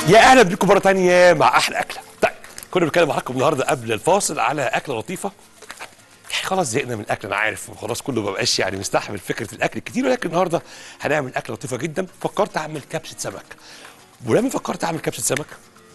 يا اهلا بيكم مره تانية مع احلى اكله طيب كنا بنتكلم معاكم النهارده قبل الفاصل على اكله لطيفه يعني خلاص زهقنا من الاكل انا عارف خلاص كله ما بقاش يعني مستحمل فكره الاكل الكتير ولكن النهارده هنعمل اكله لطيفه جدا فكرت اعمل كبسه سمك ولما فكرت اعمل كبسه سمك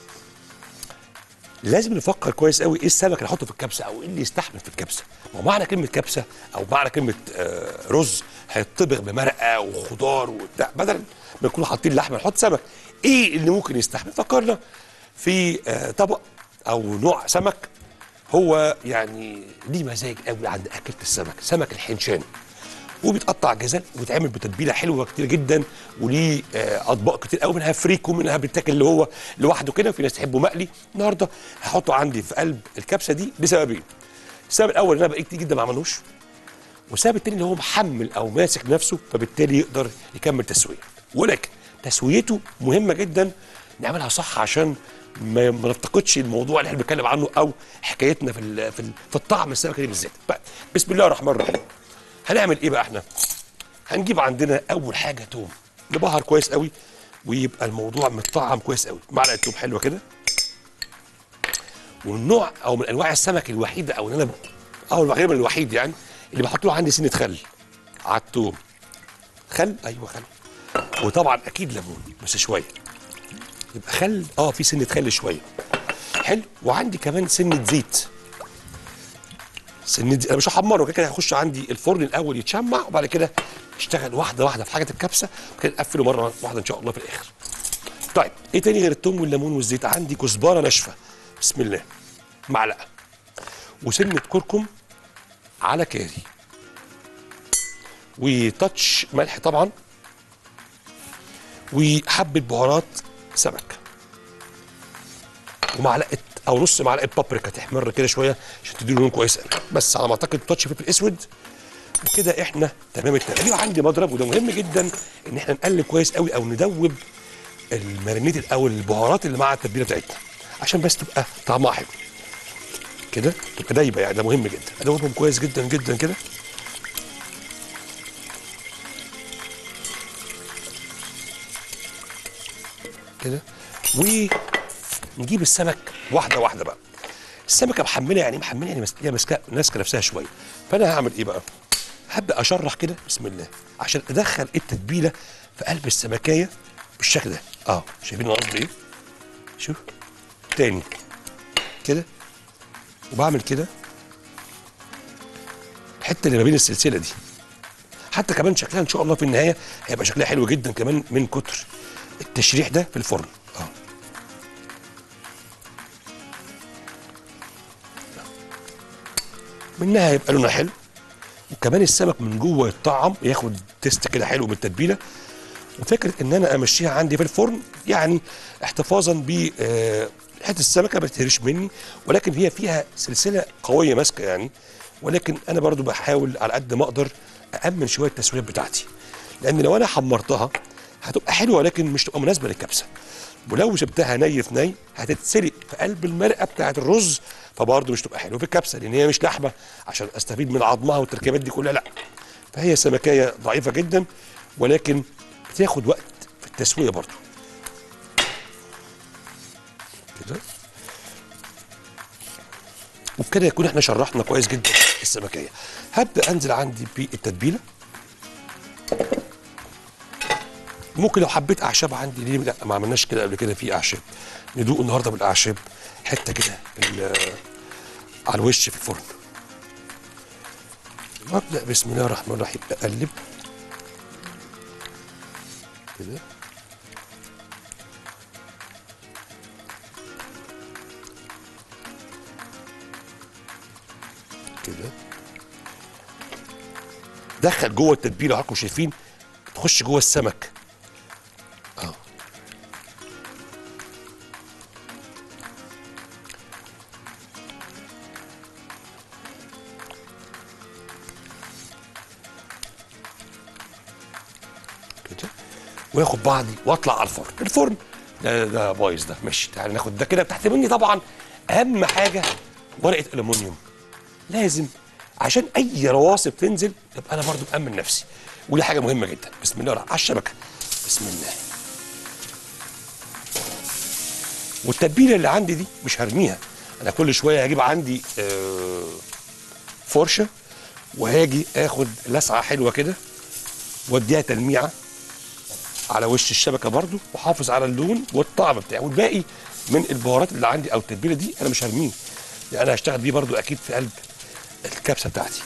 لازم نفكر كويس قوي ايه السمك اللي احطه في الكبسه او ايه اللي يستحمل في الكبسه ما هو معنى كلمه كبسه او معنى كلمه آه رز هيطبخ بمرقه وخضار وبتاع بدل ما نكون حاطين لحمه نحط سمك ايه اللي ممكن يستحمل فكرنا في آه طبق او نوع سمك هو يعني ليه مزاج قوي عند اكله السمك سمك الحنشان وبيتقطع جزل وبيتعمل بتتبيله حلوه كتير جدا وليه آه، اطباق كتير قوي منها فريك ومنها بيتاكل اللي هو لوحده كده وفي ناس تحبه مقلي النهارده هحطه عندي في قلب الكبسه دي لسببين السبب الاول ان انا بقيت كتير جدا ما عملوش والسبب التاني ان هو محمل او ماسك نفسه فبالتالي يقدر يكمل تسويه ولكن تسويته مهمه جدا نعملها صح عشان ما ما نفتقدش الموضوع اللي احنا بنتكلم عنه او حكايتنا في ال- في ال- في الطعم السمكه دي بالذات طيب، بسم الله الرحمن الرحيم هنعمل ايه بقى احنا هنجيب عندنا اول حاجه توم نبهر كويس قوي ويبقى الموضوع متطعم كويس قوي معلقه توم حلوه كده والنوع او من انواع السمك الوحيده او ان انا او الوحيد من الوحيد يعني اللي بحط له عندي سنه خل على التوم خل ايوه خل وطبعا اكيد ليمون بس شويه يبقى خل اه في سنه خل شويه حلو وعندي كمان سنه زيت سنه زيت انا مش هحمره كده كده هيخش عندي الفرن الاول يتشمع وبعد كده اشتغل واحده واحده في حاجه الكبسه وكده نقفله مره واحده ان شاء الله في الاخر طيب ايه تاني غير التوم والليمون والزيت عندي كزبره ناشفه بسم الله معلقه وسنه كركم على كاري وتاتش ملح طبعا وحبه بهارات سمك ومعلقه او نص معلقه بابريكا تحمر كده شويه عشان تديله لون كويس قوي بس على ما اعتقد تاتش فلفل اسود وكده احنا تمام التمام أيوة عندي مضرب وده مهم جدا ان احنا نقلب كويس قوي او ندوب المارينيت او البهارات اللي مع التتبيله بتاعتنا عشان بس تبقى طعمها حلو كده تبقى دايبه يعني ده مهم جدا ادوبهم كويس جدا جدا كده كده ونجيب السمك واحده واحده بقى السمكه محمله يعني محمله يعني ماسكه ماسكه ماسكه نفسها شويه فانا هعمل ايه بقى هبدا اشرح كده بسم الله عشان ادخل التتبيله في قلب السمكيه بالشكل ده اه شايفين انا قصدي ايه شوف تاني كده وبعمل كده الحته اللي ما بين السلسله دي حتى كمان شكلها ان شاء الله في النهايه هيبقى شكلها حلو جدا كمان من كتر التشريح ده في الفرن اه منها هيبقى لونها حلو وكمان السمك من جوه يتطعم ياخد تيست كده حلو من التتبيله وفكره ان انا امشيها عندي في الفرن يعني احتفاظا ب آه، حته السمكه ما تهرش مني ولكن هي فيها سلسله قويه ماسكه يعني ولكن انا برضو بحاول على قد ما اقدر امن شويه التسويات بتاعتي لان لو انا حمرتها هتبقى حلوه ولكن مش تبقى مناسبه للكبسه ولو سبتها ني في ني هتتسلق في قلب المرقه بتاعت الرز فبرضه مش تبقى حلوه في الكبسه لان هي مش لحمه عشان استفيد من عظمها والتركيبات دي كلها لا فهي سمكيه ضعيفه جدا ولكن بتاخد وقت في التسويه برضه كده وبكده يكون احنا شرحنا كويس جدا السمكيه هبدا انزل عندي بالتتبيله ممكن لو حبيت اعشاب عندي ليه لا ما عملناش كده قبل كده في اعشاب ندوق النهارده بالاعشاب حته كده ال- على الوش في الفرن وابدا بسم الله الرحمن الرحيم اقلب كده كده دخل جوه التتبيله حضراتكم شايفين تخش جوه السمك اه كده واخد بعضي واطلع على الفرن الفرن ده ده بايظ ده ماشي تعالى ناخد ده كده تحت مني طبعا اهم حاجه ورقه الومنيوم لازم عشان اي رواسب تنزل يبقى انا برضو مامن نفسي ودي حاجه مهمه جدا بسم الله الرحمن على الشبكه بسم الله والتتبيله اللي عندي دي مش هرميها انا كل شويه هجيب عندي آه، فرشه وهاجي اخد لسعه حلوه كده واديها تلميعه على وش الشبكه برضو واحافظ على اللون والطعم بتاعي والباقي من البهارات اللي عندي او التتبيله دي انا مش هرميه لان انا هشتغل بيه برضو اكيد في قلب الكبسه بتاعتي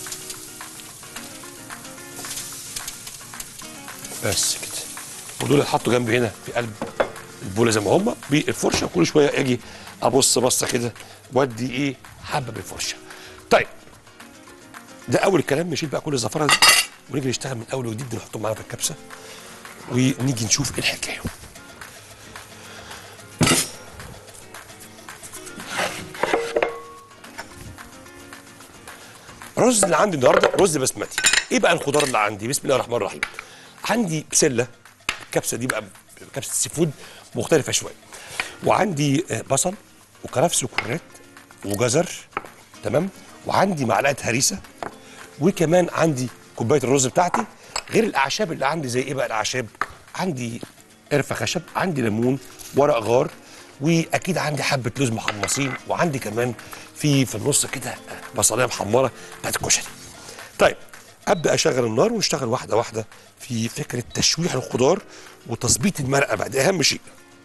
بس كده ودول اتحطوا جنبي هنا في قلب البوله زي ما هم بالفرشه كل شويه اجي ابص بصه كده وادي ايه حبه بالفرشه طيب ده اول الكلام نشيل بقى كل الزفره دي ونيجي نشتغل من اول وجديد نحطهم معانا في الكبسه ونيجي نشوف ايه الحكايه الرز اللي عندي النهارده رز بسمتي ايه بقى الخضار اللي عندي بسم الله الرحمن الرحيم عندي بسله الكبسه دي بقى كبسه السي فود مختلفه شويه وعندي آه، بصل وكرفس وكرات وجزر تمام وعندي معلقه هريسه وكمان عندي كوبايه الرز بتاعتي غير الاعشاب اللي عندي زي ايه بقى الاعشاب عندي قرفه خشب عندي ليمون ورق غار واكيد عندي حبه لوز محمصين وعندي كمان في في النص كده بصلايه محمره بتاعت الكشري طيب ابدا اشغل النار ونشتغل واحده واحده في فكره تشويح الخضار وتظبيط المرقه بقى ده اهم شيء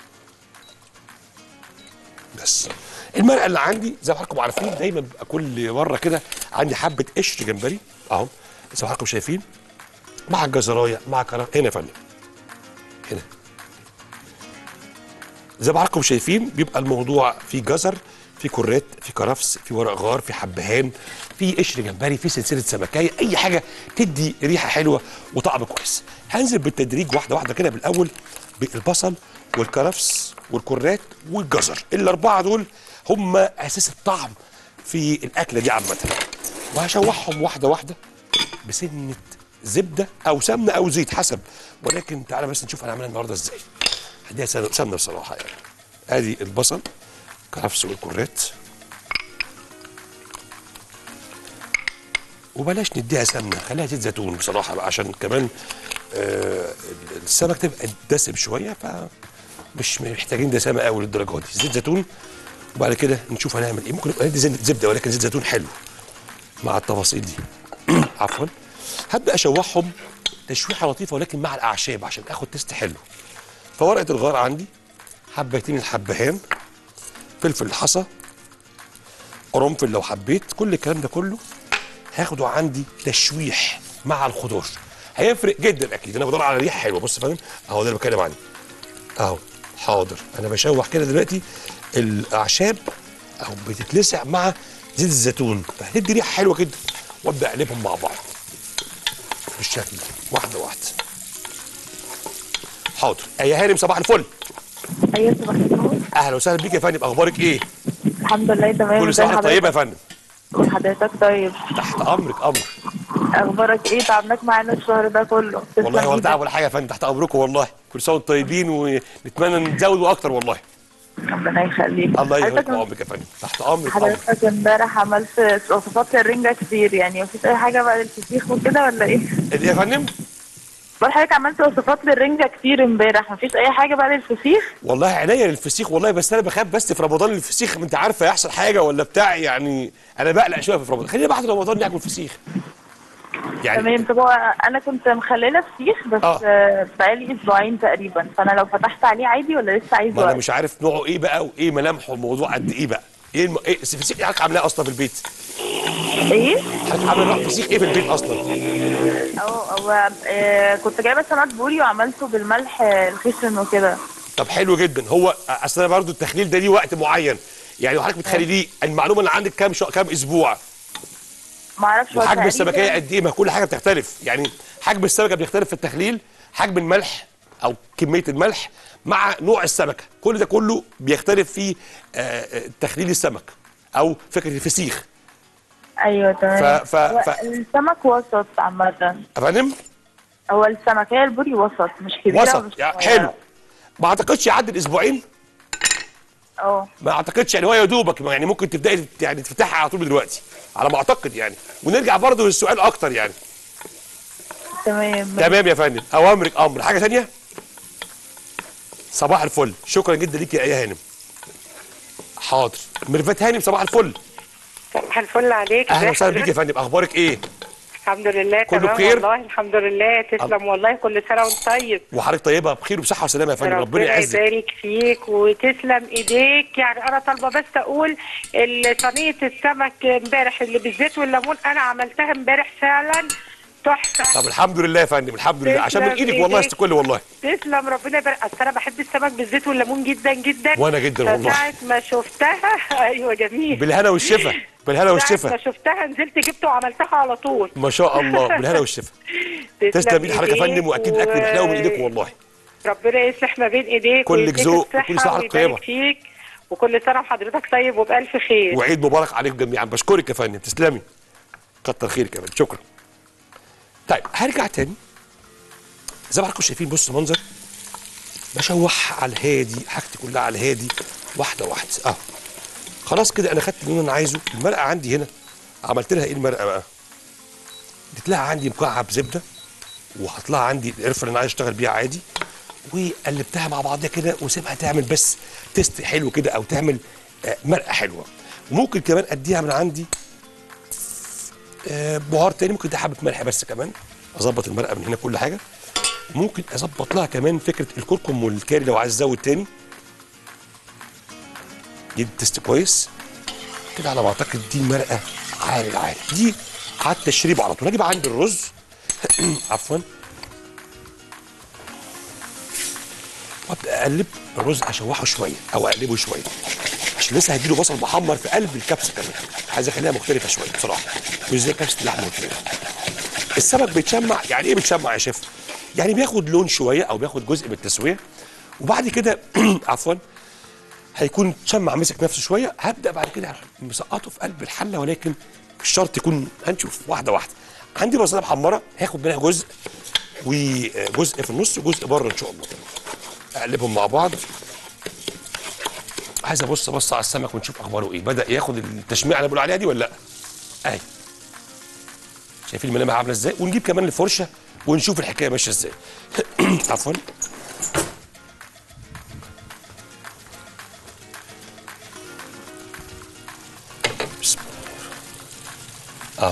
بس المرقه اللي عندي زي ما حضراتكم عارفين دايما بيبقى كل مره كده عندي حبه قشر جمبري اهو زي ما حضراتكم شايفين مع الجزرايه مع كرا هنا يا فندم هنا زي ما حضراتكم شايفين بيبقى الموضوع في جزر في كرات في كرفس في ورق غار في حبهان في قشر جمبري في سلسله سمكايه اي حاجه تدي ريحه حلوه وطعم كويس هنزل بالتدريج واحده واحده كده بالاول بالبصل والكرفس والكرات والجزر الاربعه دول هم اساس الطعم في الاكله دي عامه وهشوحهم واحده واحده بسنه زبده او سمنه او زيت حسب ولكن تعالى بس نشوف هنعملها النهارده ازاي هديها سمنه سمنة بصراحه يعني ادي البصل كرفس والكرات وبلاش نديها سمنه خليها زيت زيتون بصراحه بقى عشان كمان آه السمك تبقى دسم شويه فمش محتاجين دسامه قوي للدرجه دي زيت زيتون وبعد كده نشوف هنعمل ايه ممكن نبقى ندي زي- زبده ولكن زيت زيتون حلو مع التفاصيل دي عفوا هبدا اشوحهم تشويحه لطيفه ولكن مع الاعشاب عشان اخد تيست حلو فورقه الغار عندي حبتين الحبهان فلفل حصى قرنفل لو حبيت كل الكلام ده كله هاخده عندي تشويح مع الخضار هيفرق جدا اكيد انا بدور على ريحه حلوه بص يا فندم اهو ده اللي بتكلم عليه اهو حاضر انا بشوح كده دلوقتي الاعشاب اهو بتتلسع مع زيت الزيتون فهتدي ريحه حلوه جدا وابدا اقلبهم مع بعض بالشكل ده واحده واحده حاضر يا هانم صباح الفل ايوه صباح النور اهلا وسهلا بيك يا فندم اخبارك ايه الحمد لله تمام كل ازي سنه وانت حضرتك؟ طيبه يا فندم وحضرتك طيب تحت امرك امر اخبارك ايه تعبناك معانا الشهر ده كله تسلم والله ولا إيدك. تعب ولا حاجه يا فندم تحت امركم والله كل سنه وانتم طيبين ونتمنى نزودوا اكتر والله ربنا يخليك الله يبارك حضرتك في عمرك يا فندم تحت امرك امر حضرتك امبارح عملت وصفات للرنجة كتير يعني مفيش اي حاجه بقى للفسيخ وكده ولا ايه؟ ايه يا فندم بقول حضرتك عملت وصفات للرنجة كتير امبارح مفيش اي حاجه بقى للفسيخ؟ والله عينيا للفسيخ والله بس انا بخاف بس في رمضان الفسيخ انت عارفه يحصل حاجه ولا بتاع يعني انا بقلق شويه في رمضان خلينا بعد رمضان ناكل فسيخ يعني تمام طب هو انا كنت مخلله فسيخ بس آه. آه. بقالي اسبوعين تقريبا فانا لو فتحت عليه عادي ولا لسه عايز ما انا وقت؟ مش عارف نوعه ايه بقى وايه ملامحه الموضوع قد ايه بقى ايه الم... ايه الفسيخ حضرتك عاملاه اصلا في البيت ايه؟ حضرتك عامل نوع فسيخ ايه في البيت اصلا اه هو آه كنت جايبه سمك بوري وعملته بالملح آه، الخشن وكده طب حلو جدا هو اصل انا برضه التخليل ده ليه وقت معين يعني حضرتك بتخليه المعلومه اللي عندك كام شو... كام اسبوع ما اعرفش هو وحجم تقريباً- السمكيه قد ايه ما كل حاجه بتختلف يعني حجم السمكه بيختلف في التخليل حجم الملح او كميه الملح مع نوع السمكه كل ده كله بيختلف في آه، آه، تخليل السمك او فكره الفسيخ ايوه تمام ف- ف- هو ف- السمك وسط عامة يا فندم هو السمكية البوري وسط مش كبيرة ومش وسط يعني صغيرة. حلو ما اعتقدش يعدي الاسبوعين اه ما اعتقدش يعني هو يا دوبك يعني ممكن تبداي تت- يعني تفتحها على طول دلوقتي على ما اعتقد يعني ونرجع برضه للسؤال اكتر يعني تمام تمام يا فندم اوامرك امر حاجه ثانيه صباح الفل شكرا جدا ليك يا ايه هانم حاضر ميرفت هانم صباح الفل صباح الفل عليك اهلا ازي وسهلا بيك يا حضرتك؟ فندم اخبارك ايه الحمد لله كله تمام بخير؟ والله الحمد لله تسلم والله كل سنه وانت طيب وحضرتك طيبه بخير وبصحه وسلامه يا فندم ربنا ربنا يعزك يبارك فيك وتسلم ايديك يعني انا طالبه بس اقول ال- صينيه السمك امبارح اللي بالزيت والليمون انا عملتها امبارح فعلا تحفه طب الحمد لله يا فندم الحمد لله عشان من تسلم ايدك والله إيديك. استكل والله تسلم ربنا يبارك اصل انا بحب السمك بالزيت والليمون جدا جدا وأنا جدا والله. فساعة ما شفتها ايوه جميل بالهنا والشفا بالهنا ساعة ما والشفا شفتها نزلت جبته وعملتها على طول ما شاء الله بالهنا والشفا تسلم ايد حضرتك يا فندم واكيد الاكل بيحلاوي من ايديك والله ربنا يصلح ما بين ايديك كلك ويديك ذوق الصحة وكل سنة وحضرتك طيبة. ويبارك فيك وكل سنه وحضرتك طيب وبالف خير وعيد مبارك عليكم جميعا بشكرك يا فندم تسلمي كتر خيرك يا فندم شكرا طيب هرجع تاني زي ما حضراتكم شايفين بص المنظر بشوح على الهادي حاجتي كلها على الهادي واحده واحده اه خلاص كده انا خدت اللي انا عايزه المرقه عندي هنا عملت لها ايه المرقه بقى اديت لها عندي مكعب زبده وحط لها عندي القرفه اللي انا عايز اشتغل بيها عادي وقلبتها مع بعضها كده وسيبها تعمل بس تيست حلو كده او تعمل آه، مرقه حلوه وممكن كمان اديها من عندي آه، بهار تاني ممكن ده حبه ملح بس كمان اظبط المرقه من هنا كل حاجه ممكن اظبط لها كمان فكره الكركم والكاري لو عايز ازود تاني دي تيست كويس كده على ما اعتقد دي مرقه عالي العالي دي على التشريب على طول اجيب عندي الرز عفوا وابدا اقلب الرز اشوحه شويه او اقلبه شويه عشان لسه هديله بصل محمر في قلب الكبسه كمان عايز اخليها مختلفه شويه بصراحه مش زي كبسه اللحمه والفراخ السمك بيتشمع يعني ايه بيتشمع يا شيف يعني بياخد لون شويه او بياخد جزء من التسويه وبعد كده عفوا هيكون تشمع مسك نفسه شويه هبدا بعد كده مسقطه في قلب الحله ولكن مش شرط يكون هنشوف واحده واحده عندي بصله محمره هاخد منها جزء وجزء في النص وجزء بره ان شاء الله اقلبهم مع بعض عايز ابص بص على السمك ونشوف اخباره ايه بدا ياخد التشميع اللي بقول عليها دي ولا لا اهي شايفين الملامح عامله ازاي ونجيب كمان الفرشه ونشوف الحكايه ماشيه ازاي عفوا بسم الله اه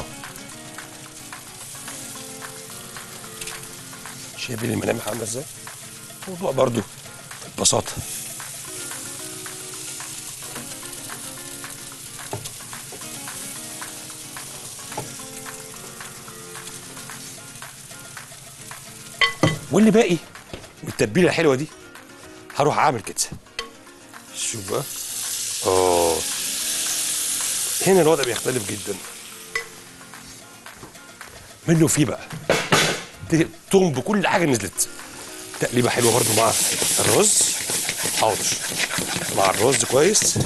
شايفين الملامح عامله ازاي الموضوع برضو ببساطه واللي باقي من التتبيله الحلوه دي هروح اعمل كده شوف بقى اه هنا الوضع بيختلف جدا منه فيه بقى توم بكل حاجه نزلت تقليبه حلوه برضو مع الرز حاضر مع الرز كويس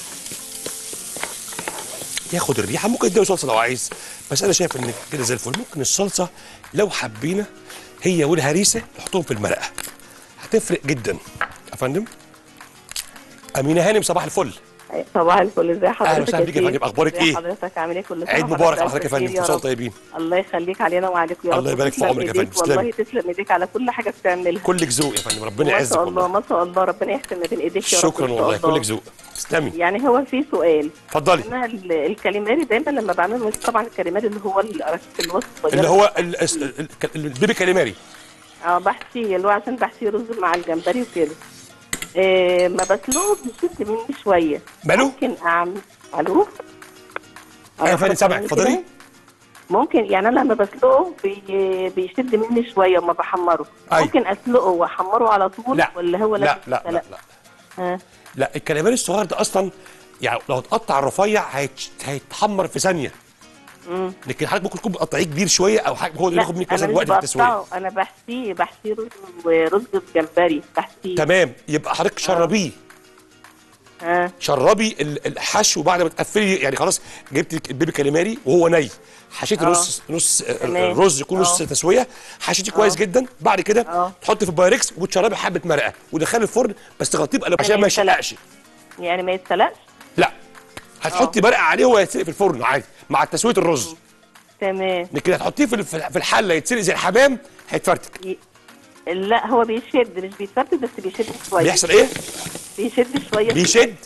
ياخد الريحه ممكن تديله صلصه لو عايز بس انا شايف ان كده زي الفل ممكن الصلصه لو حبينا هي والهريسه نحطهم في المرقه هتفرق جدا يا فندم امينه هانم صباح الفل صباح الفل ازي حضرتك أهلا وسهلا بيك يا سيف؟ فندم، أخبارك ازي إيه؟ حضرتك عامل ايه كل سنه عيد وحضرتك مبارك على بألف حضرتك يا فندم خير يا كل سنه رب. طيبين الله يخليك علينا وعليكم يا رب الله يبارك في وتسلم عمرك يا إيديك، فندم، تسلمي. والله تسلم ايديك على كل حاجه بتعملها كلك ذوق يا فندم ربنا ما يعزك شاء الله والله ما شاء الله ربنا يحسن ما بين ايديك يا رب شكرا إن شاء والله الله. كلك ذوق تسلمي يعني هو في سؤال اتفضلي انا ال- الكاليماري دايما لما بعمله طبعا الكاليماري اللي هو القراصية الوسط اللي هو ال- الس- ال- ال- البيبي كاليماري اه بحشيه اللي هو عشان بحشيه رز مع الجمبري وكده إيه ما بسلقه بيشد مني شويه ماله؟ ممكن اعمل الو ايوه يا فندم سامعك كده؟ اتفضلي ممكن يعني انا لما بسلقه بي... بيشد مني شويه وما بحمره أيوة. ممكن اسلقه واحمره على طول لا ولا هو لا لازم لا لا, يتسلق؟ لا. ها لا الكاليماري الصغير ده اصلا يعني لو اتقطع رفيع هيت- هيتحمر في ثانيه مم. لكن حضرتك ممكن تكون بتقطعيه كبير شويه او حاجه هو اللي لا بياخد منك انا مثلا مش وقت في التسويه بقطعه انا بحشيه بحشيه رز ورز بجمبري بحشيه تمام يبقى حضرتك شربيه ها شربي ال- الحشو بعد ما تقفلي يعني خلاص جبت البيبي كاليماري وهو ني حشيتي آه. نص نص آه، تمام. الرز يكون نص آه. تسويه حشيتي كويس جدا بعد كده آه. تحطي في البايركس وتشربي حبه مرقه ودخلي الفرن بس تغطيه بقلب عشان ما يتسلق. يشققش يعني ما يتسلقش لا هتحطي مرقه عليه وهو يتسلق في الفرن عادي مع تسويه الرز تمام لكن هتحطيه في الف- في الحله يتسلق زي الحمام هيتفرتك ي... لا هو بيشد مش بيتفتت بس بيشد شويه بيحصل ايه؟ بيشد شويه بيشد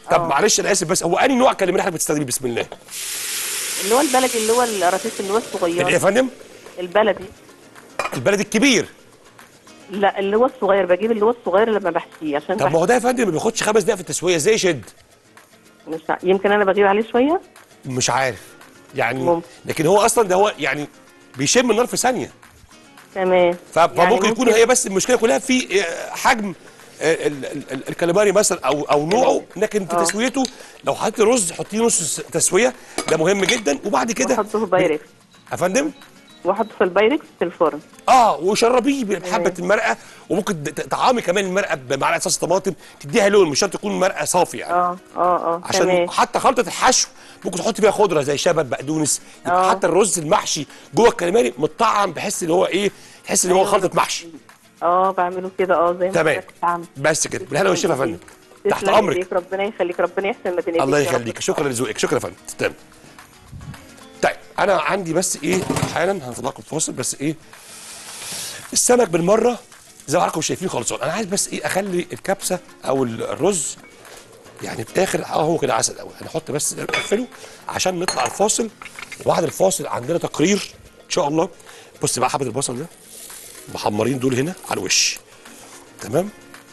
طب آه. معلش انا اسف بس هو انهي نوع كاليماري حضرتك بتستخدميه بسم الله اللي هو البلدي اللي هو القراطيس اللي هو الايه يا الصغير فندم البلدي البلد الكبير لا اللي هو الصغير بجيب اللي هو الصغير لما بحشيه عشان طب ما هو ده يا فندم ما بياخدش خمس دقايق في التسويه ازاي يشد مش ع- يمكن انا بغيب عليه شويه مش عارف يعني ممكن. لكن هو اصلا ده هو يعني بيشم النار في ثانيه تمام ف- فممكن يعني يكون هي بس المشكله كلها في آه، حجم آه، ال- ال- ال- الكاليماري مثلا او او نوعه لكن في آه. تسويته لو حطيت رز حطيه نص تسويه ده مهم جدا وبعد كده واحطه في بايركس يا فندم واحطه في البايركس في الفرن اه وشربيه بحبه المرقه وممكن ت- طعامي كمان المرقه بمعلقه صوص طماطم تديها لون مش شرط تكون مرقه صافي يعني اه اه اه عشان تمام حتى خلطه الحشو ممكن تحط فيها خضره زي شبت بقدونس يبقى آه. حتى الرز المحشي جوه الكاليماري متطعم بحس ان هو ايه تحس ان هو أيوة. خلطه محشي اه بعمله كده اه زي ما تمام حضرتك بتعمل. بس كده بالهنا والشفا يا فندم تحت تسلم امرك إيديك، ربنا يخليك ربنا يحسن ما بين الله إيديك يا رب. يخليك شكرا لذوقك شكرا يا فندم تسلم طيب انا عندي بس ايه حالا هنطلعكم فاصل بس ايه السمك بالمره زي ما حضراتكم شايفين خلصان انا عايز بس ايه اخلي الكبسه او الرز يعني في الاخر اه هو كده عسل قوي هنحط بس نقفله عشان نطلع الفاصل وبعد الفاصل عندنا تقرير ان شاء الله بص بقى حبه البصل ده محمرين دول هنا على الوش تمام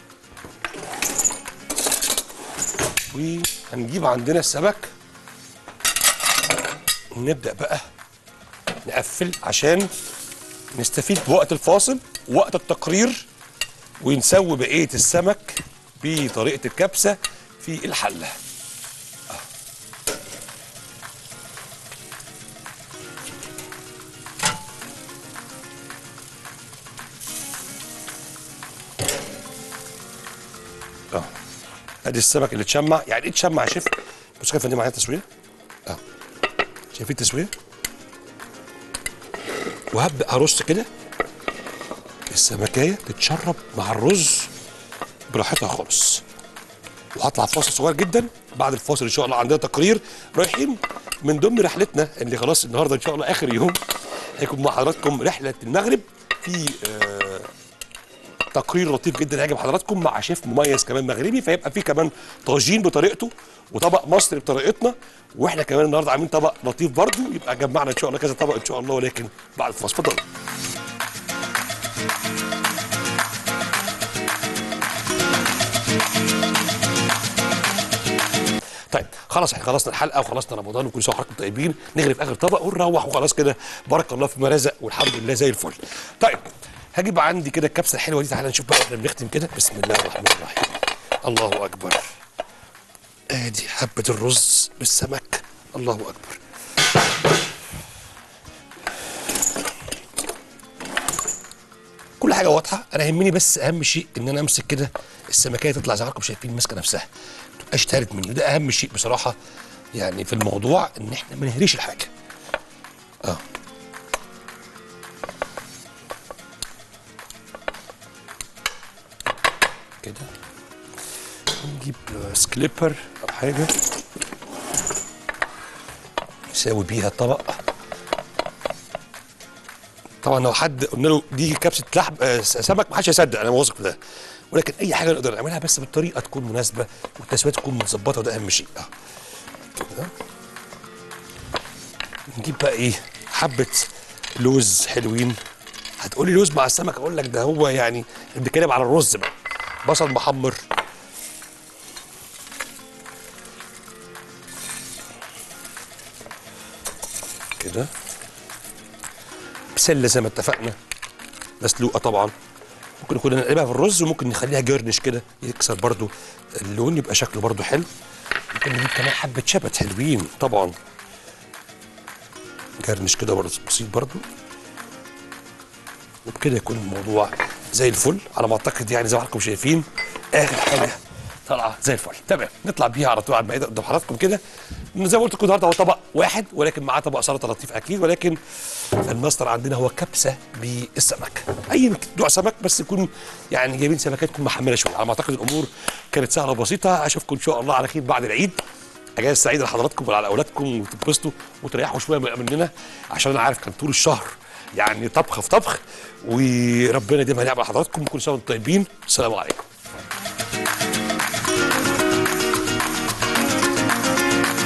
وهنجيب عندنا السمك ونبدا بقى نقفل عشان نستفيد بوقت الفاصل ووقت التقرير ونسوي بقيه السمك بطريقه الكبسه في الحله آه. اه ادي السمك اللي اتشمع يعني ايه اتشمع يا شيف بص كده يا فندم معايا تسويه اه شايفين التسويه وهبدا ارص كده السمكيه تتشرب مع الرز براحتها خالص وهطلع فاصل صغير جدا بعد الفاصل ان شاء الله عندنا تقرير رايحين من ضمن رحلتنا اللي خلاص النهارده ان شاء الله اخر يوم هيكون مع حضراتكم رحله المغرب في آه تقرير لطيف جدا يعجب حضراتكم مع شيف مميز كمان مغربي فيبقى في كمان طاجين بطريقته وطبق مصري بطريقتنا واحنا كمان النهارده عاملين طبق لطيف برضو يبقى جمعنا ان شاء الله كذا طبق ان شاء الله ولكن بعد الفاصل اتفضلوا طيب خلاص احنا خلصنا الحلقه وخلصنا رمضان وكل سنه وحضراتكم طيبين نغرف اخر طبق ونروح وخلاص كده بارك الله فيما رزق والحمد لله زي الفل طيب هجيب عندي كده الكبسه الحلوه دي تعالى نشوف بقى احنا بنختم كده بسم الله الرحمن الرحيم الله اكبر ادي حبه الرز بالسمك الله اكبر كل حاجه واضحه انا يهمني بس اهم شيء ان انا امسك كده السمكيه تطلع زي ما حضراتكم شايفين ماسكه نفسها ما تبقاش تالت مني وده اهم شيء بصراحه يعني في الموضوع ان احنا ما نهريش الحاجه اه كده نجيب سكليبر او حاجه نساوي بيها الطبق طبعا لو حد قلنا له دي كبسه لحم آه، سمك ما حدش هيصدق انا واثق في ده ولكن اي حاجه نقدر نعملها بس بالطريقه تكون مناسبه والتسويه تكون متظبطه وده اهم شيء اه كده نجيب بقى ايه حبه لوز حلوين هتقولي لوز مع السمك اقول لك ده هو يعني بنتكلم على الرز بقى بصل محمر كده بسله زي ما اتفقنا مسلوقه طبعا ممكن كنا نقلبها في الرز وممكن نخليها جرنش كده يكسر برضو اللون يبقى شكله برضو حلو ممكن نجيب كمان حبه شبت حلوين طبعا جرنش كده برضو بسيط برضو وبكده يكون الموضوع زي الفل على ما اعتقد يعني زي ما حضراتكم شايفين اخر حاجه طالعه زي الفل تمام نطلع بيها على طول على المائده قدام حضراتكم كده زي ما قلت لكم النهارده هو طبق واحد ولكن معاه طبق سلطه لطيف اكيد ولكن الماستر عندنا هو كبسه بالسمك اي نوع سمك بس يكون يعني جايبين سمكات تكون محمله شويه على ما اعتقد الامور كانت سهله وبسيطه اشوفكم ان شاء الله على خير بعد العيد اجازه سعيده لحضراتكم وعلى اولادكم وتتبسطوا وتريحوا شويه مننا عشان انا عارف كان طول الشهر يعني طبخ في طبخ وربنا دايما يعمل حضراتكم كل سنه وانتم طيبين السلام عليكم